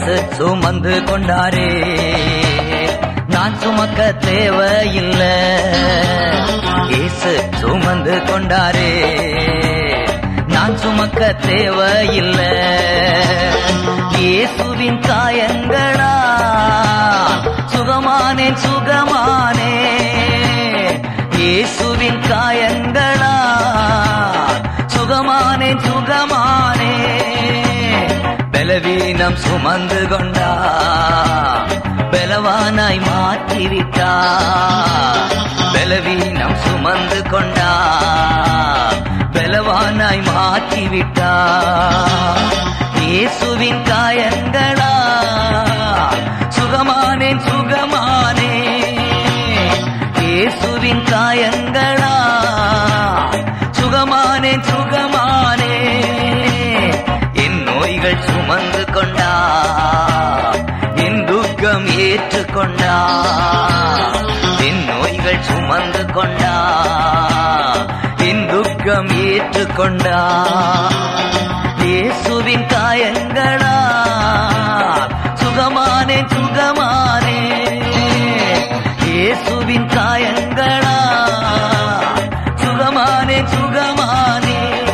இயேசு சுமந்து கொண்டாரே நான் சுமக்க தேவையில்லை இயேசு சுமந்து கொண்டாரே நான் சுமக்க தேவையில்லை இயேசுவின் காயங்களா சுகமானேன் சுகமானே இயேசுவின் காயங்களா சுகமானேன் சுகமானே பலவீனம் சுமந்து கொண்டா பலவானாய் மாற்றிவிட்டா பலவீனம் சுமந்து கொண்டா பலவானாய் மாற்றிவிட்டா இயேசுவின் காயங்களா சுகமானேன் சுகமானே இயேசுவின் காயங்களா சுகமானேன் சுகமானே என் நோய்கள் சுமந்து கொண்டா என் துக்கம் ஏற்றுக்கொண்டா என் நோய்கள் சுமந்து கொண்டா என் துக்கம் ஏற்றுக்கொண்டா இயேசுவின் காயங்களா சுகமானே சுகமானே இயேசுவின் காயங்களா சுகமானே சுகமானே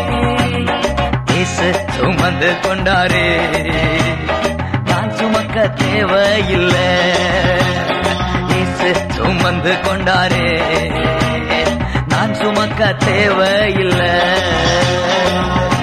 இயேசு சுமந்து கொண்டாரே நான் சுமக்க தேவையில்லை இயேசு சுமந்து கொண்டாரே நான் சுமக்க தேவையில்லை